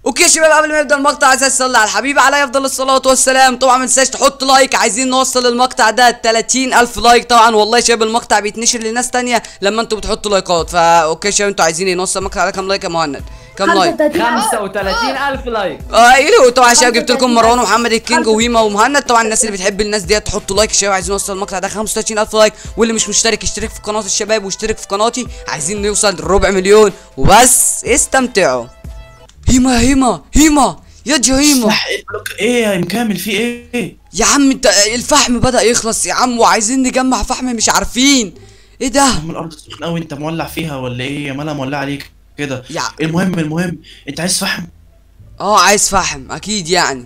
اوكي يا شباب قبل ما نبدا المقطع عايز اصلي على الحبيب عليه افضل الصلاه والسلام طبعا ما تنساش تحط لايك عايزين نوصل المقطع ده 30 الف لايك طبعا والله يا شباب المقطع بيتنشر لناس تانية لما انتوا بتحطوا لايكات فا اوكي يا شباب انتوا عايزين ايه نوصل المقطع ده كام لايك يا مهند كام لايك 35 ألف لايك اه ايوه طبعا يا شباب جبت لكم مروان ومحمد الكينج وهيما ومهند طبعا الناس اللي بتحب الناس ديت تحطوا لايك يا شباب عايزين نوصل المقطع ده 35000 لايك واللي مش مشترك يشترك في قناه الشباب ويشترك في قناتي عايزين نوصل ربع مليون وبس استمتعوا هيما هيما هيما يا جو هيما صح ايه بلوك ايه يا مكامل في ايه يا عم انت الفحم بدأ يخلص يا عم وعايزين نجمع فحم مش عارفين ايه ده عم الارض سخنه قوي انت مولع فيها ولا ايه يا مالها مولع عليك كده يا المهم المهم انت عايز فحم اه عايز فحم اكيد يعني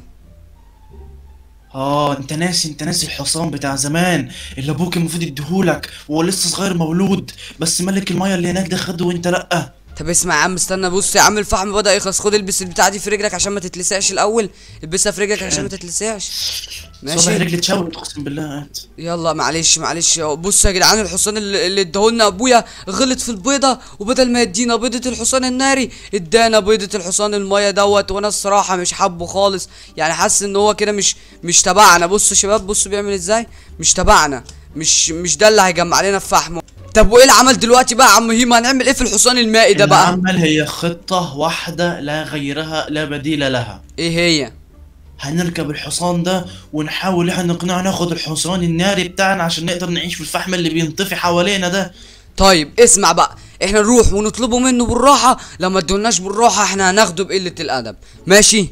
اه انت ناسي انت ناسي الحصان بتاع زمان اللي ابوك المفروض يديهولك وهو لسه صغير مولود بس ملك المايه اللي هناك ده خده وانت لا طب اسمع يا عم استنى بص يا عم الفحم بدأ يخلص خد البس البتاع دي في رجلك عشان ما تتلسعش الاول البسها في رجلك عشان ما تتلسعش صبح ماشي رجلي اتشوت اقسم بالله هات يلا معلش معلش بص يا جدعان الحصان اللي اللي اداهولنا ابويا غلط في البيضه وبدل ما يدينا بيضه الحصان الناري ادانا بيضه الحصان الميه دوت وانا الصراحه مش حابه خالص يعني حاسس ان هو كده مش مش تبعنا بصوا يا شباب بصوا بيعمل ازاي مش تبعنا مش مش ده اللي هيجمع لنا الفحم طب وايه العمل دلوقتي بقى يا عم هيما هنعمل ايه في الحصان المائي ده بقى العمل هي خطة واحدة لا غيرها لا بديل لها ايه هي هنركب الحصان ده ونحاول احنا نقنعه ناخد الحصان الناري بتاعنا عشان نقدر نعيش في الفحم اللي بينطفي حوالينا ده طيب اسمع بقى احنا نروح ونطلبه منه بالراحه لما ادولناش بالراحه احنا هناخده بقله الادب ماشي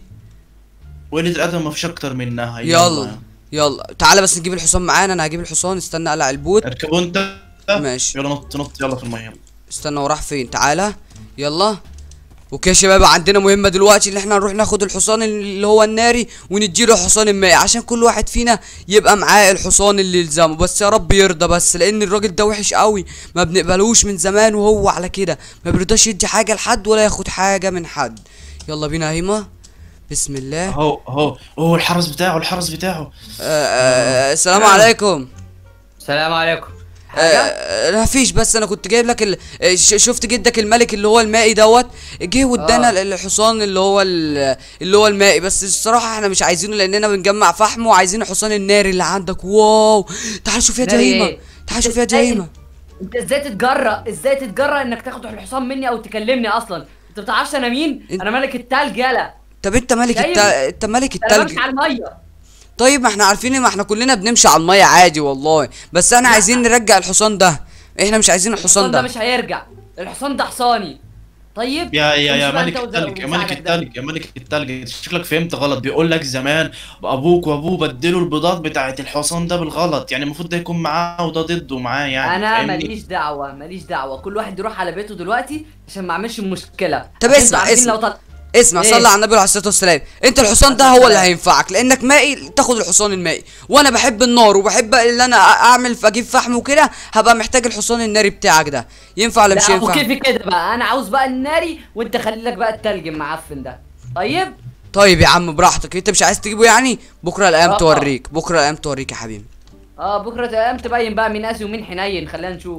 وقلة الأدب مفيش أكتر منها يلا يلا تعالى بس نجيب الحصان معانا انا هجيب الحصان استنى اقلع البوت اركبوا أنت ماشي. يلا نط نط يلا في المية استنى وراح فين تعالى يلا اوكي يا شباب عندنا مهمه دلوقتي ان احنا نروح ناخد الحصان اللي هو الناري ونديله الحصان المائي عشان كل واحد فينا يبقى معاه الحصان اللي يلزمه بس يا رب يرضى بس لان الراجل ده وحش قوي ما بنقبلوش من زمان وهو على كده ما بيرضاش يدي حاجه لحد ولا ياخد حاجه من حد يلا بينا يا هيما بسم الله أهو أهو أهو الحرس بتاعه الحرس بتاعه آه آه السلام عليكم السلام عليكم حاجة آه ما فيش بس انا كنت جايب لك ال... آه، ش- شفت جدك الملك اللي هو المائي دوت جه وادانا آه. ال- الحصان اللي هو ال... اللي هو المائي بس الصراحه احنا مش عايزينه لاننا بنجمع فحم وعايزين الحصان الناري اللي عندك واو تعال شوف يا ناري جهيمه إيه؟ تعال شوف يا إزاي- جهيمه انت ازاي تتجرأ ازاي تتجرأ انك تاخد الحصان مني او تكلمني اصلا انت بتعرفش انا مين انت- انا ملك التلج يالا طب انت ملك جايب. الت... انت ملك انا التلج بمشي على الميه طيب ما احنا عارفين ما احنا كلنا بنمشي على الميه عادي والله بس احنا عايزين نرجع الحصان ده احنا مش عايزين الحصان الحصان ده ده مش هيرجع الحصان ده حصاني طيب يا يا يا امشي بقى ملك انت وز- التلج يا ملك ومساعدك ده. التلج يا ملك التلج شكلك فهمت غلط بيقول لك زمان ابوك وابوه بدلوا البيضات بتاعت الحصان ده بالغلط يعني المفروض ده يكون معاه وده ضده معاه يعني انا فاهمني؟ ماليش دعوه ماليش دعوه كل واحد يروح على بيته دلوقتي عشان ما اعملش مشكله طب عشان اسمع، انتوا عارفين اسمع. لو طل... اسمع إيه؟ صلي على النبي عليه الصلاه والسلام انت الحصان ده هو اللي هينفعك لانك مائي تاخد الحصان المائي وانا بحب النار وبحب ان انا اعمل اجيب فحم وكده هبقى محتاج الحصان الناري بتاعك ده ينفع ولا مش لا ينفع وكيف كده بقى انا عاوز بقى الناري وانت خلي لك بقى التلج المعفن ده طيب طيب يا عم براحتك انت مش عايز تجيبه يعني بكره الايام آه. توريك بكره الايام توريك يا حبيبي اه بكره تمام تبين بقى مين قاسي ومين حنين خلينا نشوف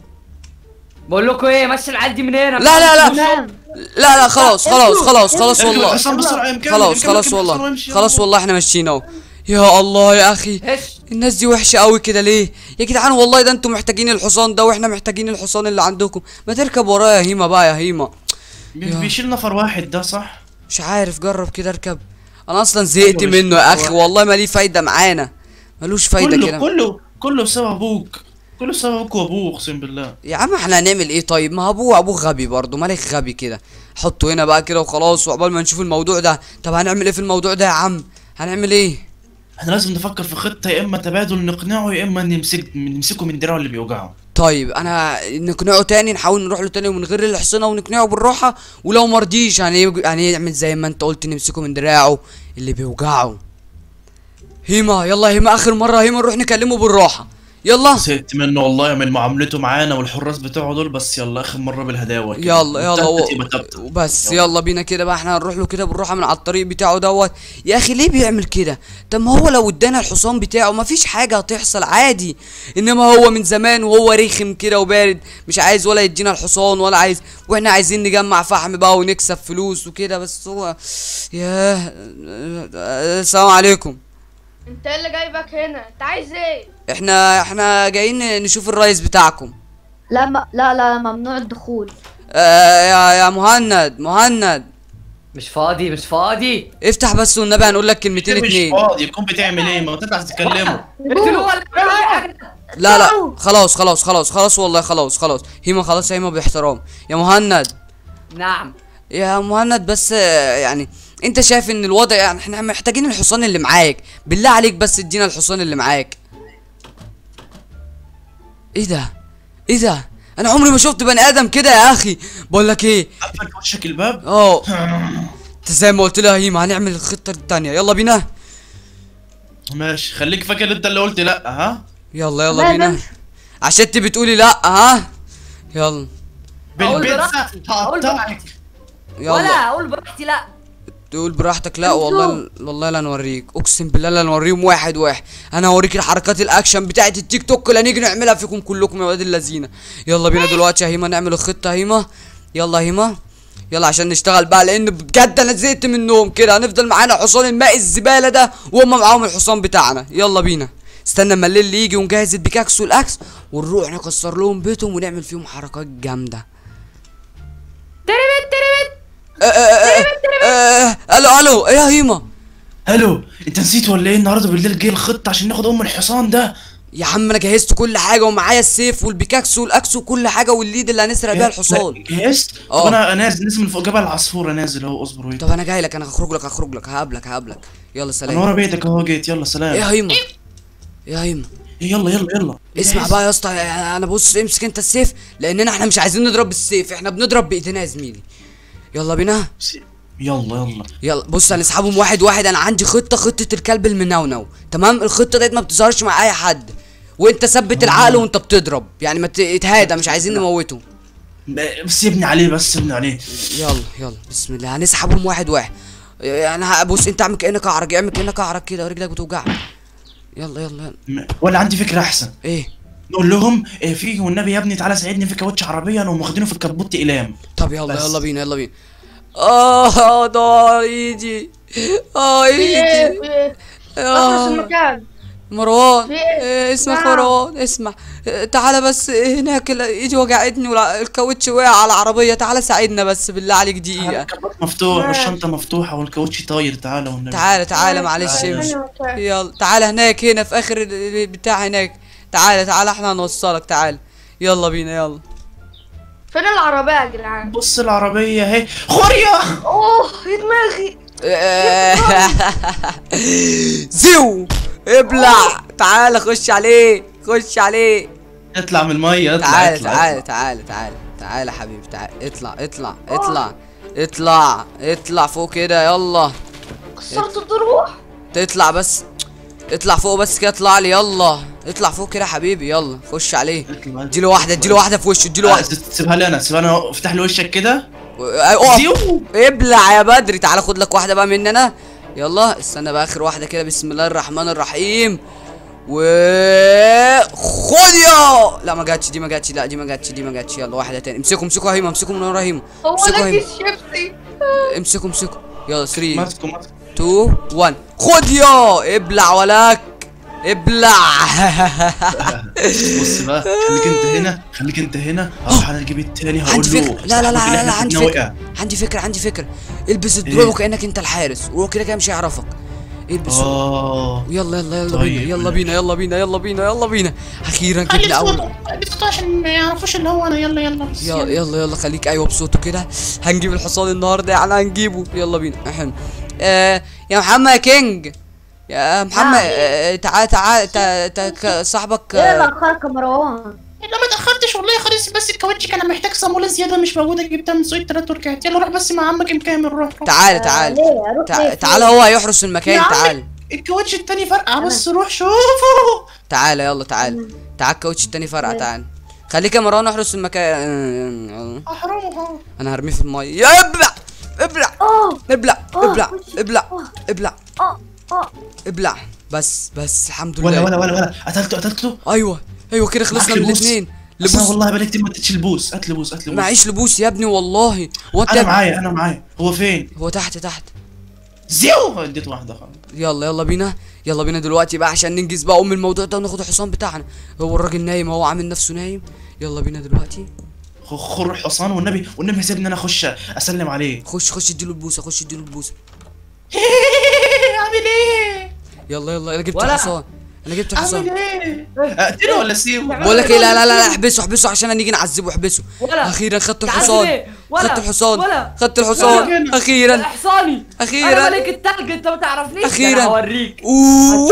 بقول لكم ايه مشي العيال دي من هنا لا لا لا لا لا خلاص خلاص خلاص خلاص اركب والله الحصان بسرعة يا مكمل، خلاص اركب خلاص الحصان والله وامشي، خلاص يلا. والله احنا ماشيين اهو يا الله يا اخي هش الناس دي وحشه قوي كده ليه يا جدعان والله ده انتوا محتاجين الحصان ده واحنا محتاجين الحصان اللي عندكم ما تركب ورايا يا هيما بقى يا هيما بي- بيشيل نفر واحد ده صح مش عارف جرب كده اركب انا اصلا زهقت أيوة، منه يا مش اخي واحد. والله ما ليه فايده معانا ملوش فايده كله كده كله كله بسبب ابوك كله بسبب ابوك وابوه اقسم بالله يا عم احنا هنعمل ايه طيب ما ابوه ابوه غبي برضه مالك غبي كده حطه هنا بقى كده وخلاص وعقبال ما نشوف الموضوع ده طب هنعمل ايه في الموضوع ده يا عم هنعمل ايه احنا لازم نفكر في خطة يا اما تبادل نقنعه يا اما نمسك نمسكه من دراعه اللي بيوجعه طيب انا نقنعه تاني نحاول نروح له تاني ونغير الحصنه ونقنعه بالراحه ولو مرضيش يعني هنعمل زي ما انت قلت نمسكه من دراعه اللي بيوجعه هيما يلا هيما اخر مره هيما نروح نكلمه بالراحه يلا زهقت منه والله من معاملته معانا والحراس بتوعه دول بس يلا اخر مره بالهداوه كده. يلا يلا وتبت و... يبقى تبت. وبس يلا. يلا بينا كده بقى احنا هنروح له كده بالراحه من على الطريق بتاعه دوت يا اخي ليه بيعمل كده طب ما هو لو ادانا الحصان بتاعه ما فيش حاجه هتحصل عادي انما هو من زمان وهو رخم كده وبارد مش عايز ولا يدينا الحصان ولا عايز واحنا عايزين نجمع فحم بقى ونكسب فلوس وكده بس هو ياه السلام عليكم انت ايه اللي جايبك هنا انت عايز ايه احنا احنا جايين نشوف الرئيس بتاعكم لا ما لا لا ممنوع الدخول آه يا يا مهند مهند مش فاضي مش فاضي افتح بس والنبي هنقول لك كلمتين مش اتنين فاضي يكون بتعمل ايه ما تطلع تتكلموا اقتلوه ولا اعملوا أي حاجة. لا لا خلاص خلاص خلاص خلاص والله خلاص خلاص هيما خلاص يا هيما باحترام يا مهند نعم يا مهند بس آه، يعني انت شايف ان الوضع يعني احنا محتاجين الحصان اللي معاك بالله عليك بس ادينا الحصان اللي معاك ايه ده ايه ده انا عمري ما شفت بني ادم كده يا اخي بقول لك ايه قفل في وشك الباب اه انت زي ما قلت لها هيما هنعمل الخطه التانية يلا بينا ماشي خليك فاكر انت اللي قلت لا ها يلا يلا لا، بينا لا. عشان انت بتقولي لا ها يلا أقول بالبيتزا براحتي، أقول هقطعك براحتي. يلا ولا اقول براحتي لا تقول براحتك لا والله والله لا نوريك اقسم بالله لا نوريهم واحد واحد انا هوريك الحركات الاكشن بتاعت التيك توك اللي هنيجي نعملها فيكم كلكم يا ولاد اللذينه يلا بينا دلوقتي يا هيما نعمل الخطه يا هيما يلا يا هيما يلا عشان نشتغل بقى لان بجد انا زهقت منهم كده هنفضل معانا حصان الماء الزباله ده وهم معاهم الحصان بتاعنا يلا بينا استنى اما الليل يجي ونجهز البيكاكس والاكس ونروح نكسر لهم بيتهم ونعمل فيهم حركات جامده تربت تربت آه، آه، آه، آه، الو الو ايه يا هيما الو انت نسيت ولا ايه النهارده بالليل جه الخطه عشان ناخد ام الحصان ده يا عم انا جهزت كل حاجه ومعايا السيف والبيكاكس والاكس وكل حاجه والليد اللي هنسرق بيها الحصان جهزت اه. طب انا نازل نازل من فوق جبل العصفوره نازل اهو اصبر ويت طب انا جاي لك انا هخرج لك هخرج لك هقابلك هقابلك يلا انا سلام ورا بيتك اهو جيت يلا ايه سلام يا هيما يا هيما يلا يلا يلا اسمع جاهز؟ بقى يا اسطى انا بص امسك انت السيف لاننا احنا مش عايزين نضرب بالسيف احنا بنضرب بايدينا يا زميلي يلا بينا يلا يلا يلا بص هنسحبهم واحد واحد انا عندي خطه خطه الكلب المنونو تمام الخطه ديت ما بتظهرش مع اي حد وانت ثبت العقل وانت بتضرب يعني ما تتهادى مش عايزين نموته بس ابني عليه بس ابني عليه يلا يلا بسم الله هنسحبهم واحد واحد انا بص انت اعمل كانك اعرج اعمل كانك اعرج كده ورجلك بتوجعك يلا يلا يلا م- ولا عندي فكره احسن ايه نقول لهم إيه في والنبي يا ابني تعالى ساعدني في كاوتش عربيه انا واخدينه في الكبوت اقلام طب يلا بس. يلا بينا يلا بينا اه ده ايدي اه في ايه ايدي في ايه اخلص آه المكان مروان في إيه؟ إيه اسمك نعم. مروان اسمع إيه، تعالى بس هناك ال- ايدي وجعتني والكاوتش وقع على العربيه تعالى ساعدنا بس بالله عليك دقيقه الكبوت مفتوح ماشي. والشنطه مفتوحه والكاوتش طاير تعالى والنبي تعالى تعالى معلش تعالى. امشي تعالى. يلا تعالى هناك هنا في اخر ال- ال- بتاع هناك تعالى تعالى احنا هنوصلك تعالى يلا بينا يلا فين العربية يا جدعان بص العربيه اهي خوريا اوه يا دماغي زو ابلع تعالى خش عليه خش عليه اطلع من الميه اطلع تعالى اطلع تعالى تعالى تعالى تعالى حبيبي تعالى اطلع اطلع اطلع اطلع اطلع فوق كده يلا كسرت الضروح تطلع بس اطلع فوق بس كده اطلع لي يلا اطلع فوق كده يا حبيبي يلا خش عليه اطلع. اديله واحده اديله واحده في وشه اديله آه، واحده سيبها لي انا سيبها انا افتح لي وشك كده اقف زيو. ابلع يا بدري تعالى خد لك واحده بقى مني انا يلا استنى بقى اخر واحده كده بسم الله الرحمن الرحيم و خد يا لا ما جاتش دي ما جاتش لا دي ما جاتش دي ما جاتش يلا واحده تاني امسكوا امسكوا هيما امسكوا من ورا هيما هو امسكوا ده هيما كيس شيبسي امسكوا امسكوا يلا 3 ماسكه ماسكه 2 1 خد يا ابلع ولاك ابلع بص بقى خليك انت هنا خليك انت هنا هروح انا اجيب التاني هقول عندي له فكره لا لا لا صاحبك اللي لا, لا احنا عندي كنا فكره وقع. عندي فكره عندي فكره البس الدروع ايه؟ وكانك انت الحارس وهو كده كده مش هيعرفك البس اه يلا يلا يلا طيب، بينا يلا ماشي. بينا يلا بينا يلا بينا يلا بينا اخيرا خلي جبنا اول صوته بصوته عشان ما يعرفوش اللي هو انا يلا يلا بس يلا يلا يلا خليك ايوه بصوته كده هنجيب الحصان النهارده يعني هنجيبه يلا بينا احنا آه يا محمد يا كينج يا محمد آه تعال تعال تا- تا- ك- صاحبك ايه آه الاخرك يا مروان لا ما اتاخرتش والله خلاص بس الكاوتش كان محتاج صامولة زياده مش موجوده جبتها من سوق التلات ورجعت يلا روح بس مع عمك كامل روح روح تعال تعال ليه اروح تع- ليه تعال هو هيحرس المكان يا عم. تعال الكاوتش التاني فرقع بس روح شوفه تعال يلا تعال تعال الكاوتش التاني فرقع تعال خليك يا مروان احرس المكان احرمه انا هرميه في الميه يا ابلع ابلع اه ابلع آه، ابلع خش. ابلع آه. ابلع اه اه ابلع بس بس الحمد ولا لله ولا ولا ولا قتلته قتلته ايوه ايوه كده خلصنا معاك من لبوس؟ الاثنين بس أنا لبوس والله بقالي كتير ما اديتش البوس هات لبوس هات لبوس معيش لبوس يا ابني والله هو انت انا معايا انا معايا هو فين هو تحت تحت زيو اديت واحده خلاص يلا يلا بينا يلا بينا دلوقتي بقى عشان ننجز بقى ام الموضوع ده وناخد الحصان بتاعنا هو الراجل نايم هو عامل نفسه نايم يلا بينا دلوقتي خ- خر الحصان والنبي والنبي سيبني انا اخش اسلم عليه خش خش اديله البوسه خش اديله البوسه عامل ايه يلا يلا انا جبت ولا. الحصان انا جبت الحصان عامل ايه اقتله ولا اسيبه بقول لك ايه لا لا لا لا احبسه احبسه عشان نيجي نعذبه احبسه ولا. اخيرا خدت تعال الحصان ليه؟ ولا. خدت الحصان ولا. خدت الحصان ولا. اخيرا حصاني أخيراً. انا ملك التلج انت ما تعرفنيش ده أخيراً. انا هوريك أوه.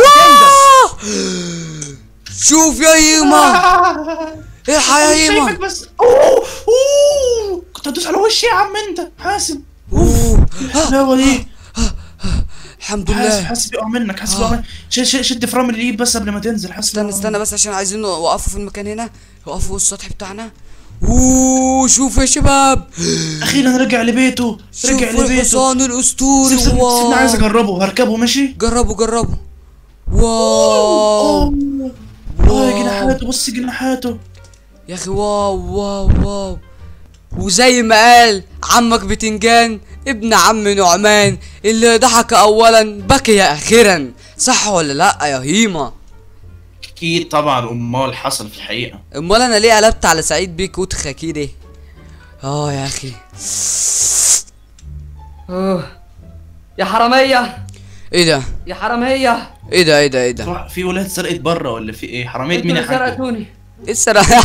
شوف يا هيما الحق يا شايفك هيما بس اوه اوه كنت هتدوس على وشي يا عم انت حاسب أوه. لا دي الحمد حاسب لله حاسب يقع منك حاسب يقع منك ش- ش- شد فرامل الايد بس قبل ما تنزل حاسب استنى يقع استنى بس عشان عايزين نوقفه في المكان هنا وقفوا فوق السطح بتاعنا اوه شوف يا شباب اخيرا رجع لبيته رجع شوفوا لبيته الحصان الاسطوري سيب- سيب- سيبني عايز واو اجربه هركبه ماشي جربوا جربوا واو اه يا جناحاته بص جناحاته يا اخي واو واو واو وزي ما قال عمك بتنجان ابن عم نعمان اللي ضحك اولا بكي اخيرا صح ولا لا يا هيما اكيد طبعا امال حصل في الحقيقه امال انا ليه قلبت على سعيد بيك وتخ كده اه يا اخي أوه. يا حراميه ايه ده يا حراميه ايه ده ايه ده ايه ده صح، في ولاد سرقت بره ولا في ايه حراميه انتوا مين اللي يا حاج سرقتوني ايه الصراحه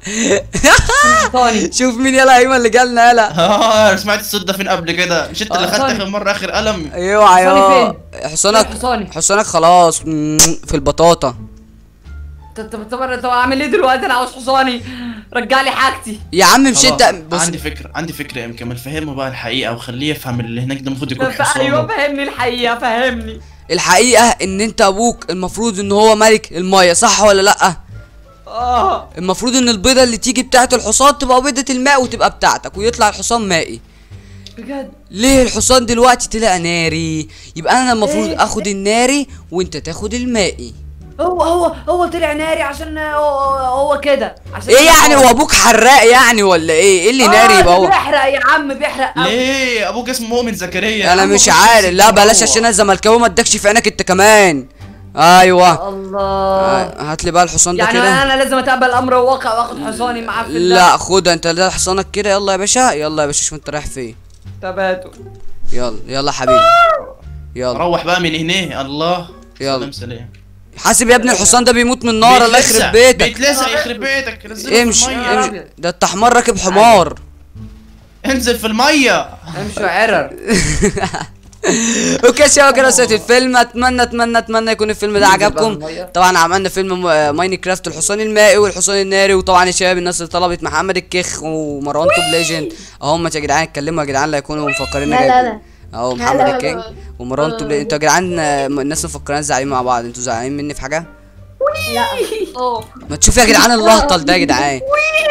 حصاني شوف مين يلا هيما اللي جالنا يلا اه سمعت الصوت ده فين قبل كده مش انت اللي آه، خدت حصاني. اخر مره اخر قلم ايوه حصاني ايوه فين حصانك حصاني حصانك خلاص مم، في البطاطا طب طب طب طب اعمل ايه دلوقتي انا عاوز حصاني رجع لي حاجتي يا عم مش خلاص، انت بص عندي فكره عندي فكره يمكن ما نفهمه بقى الحقيقه وخليه يفهم اللي هناك ده المفروض يكون ف- ايوه حصانه فهمني الحقيقه فهمني الحقيقه ان انت ابوك المفروض ان هو ملك المايه صح ولا لا اه المفروض ان البيضه اللي تيجي بتاعه الحصان تبقى بيضه الماء وتبقى بتاعتك ويطلع الحصان مائي بجد ليه الحصان دلوقتي طلع ناري يبقى انا المفروض إيه؟ اخد الناري وانت تاخد المائي هو هو هو طلع ناري عشان هو, هو كده عشان ايه يعني هو ابوك حراق يعني ولا ايه ايه اللي ناري يبقى هو بيحرق يا عم بيحرق أوي. ليه ابوك اسمه مؤمن زكريا يا انا عم مش خش عارف امسك لا بلاش هو. عشان انا زملكاوي ما ادكش في عينك انت كمان ايوه الله آه، هات لي بقى الحصان ده يعني كده انا لازم اتقبل امر واقع واخد حصاني معاه في لا خدها انت ده حصانك كده يلا يا باشا يلا يا باشا شوف انت رايح فين تباتوا يلا يلا يا حبيبي يلا روح بقى من هنا الله يلا. سلام سلام حاسب يا ابني الحصان ده بيموت من النار الله بيتلسع، يخرب بيتك بيتلسع يخرب بيتك نزله في امشي الميه امشي ده انت حمار راكب حمار انزل في الميه امشوا عرر اوكي يا شباب كده وصلت الفيلم اتمنى اتمنى اتمنى يكون الفيلم ده ننزل بقى عجبكم في المية. طبعا عملنا فيلم م- ماينكرافت الحصان المائي والحصان الناري وطبعا يا شباب الناس اللي طلبت محمد الكخ ومروان توب ليجند اهم يا جدعان اتكلموا يا جدعان لا يكونوا مفكرين لا لا لا اهو لا، محمد لا، الكينج لا. ومروان توب ليجند. انتوا يا جدعان آه، الناس مفكرين زعلانين مع بعض انتوا زعلانين مني في حاجه لا اه ما تشوف يا جدعان اللهطل ده يا جدعان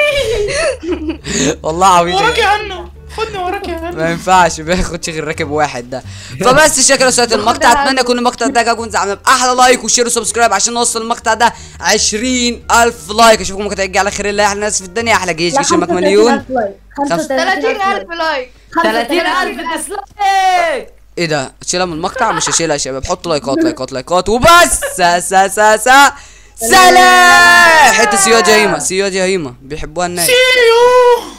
والله عبيط وراك يا عنو خدني وراك يا عنو ما ينفعش ما ياخدش غير راكب واحد ده فبس شكرا وسات المقطع اتمنى يكون المقطع ده عجبكم زعما باحلى لايك وشير وسبسكرايب عشان نوصل المقطع ده 20000 لايك اشوفكم المقطع الجاي على خير الله احلى ناس في الدنيا احلى جيش لا، جيش المك 35,000 مليون لايك. 30000 لايك 30000 ديسلايك ايه ده تشيلها من المقطع مش هشيلها يا شباب حطوا لايكات لايكات لايكات وبس سا سا سا سا سلام حته سيوجا هيما سيوجا هيما بيحبوها الناس سيو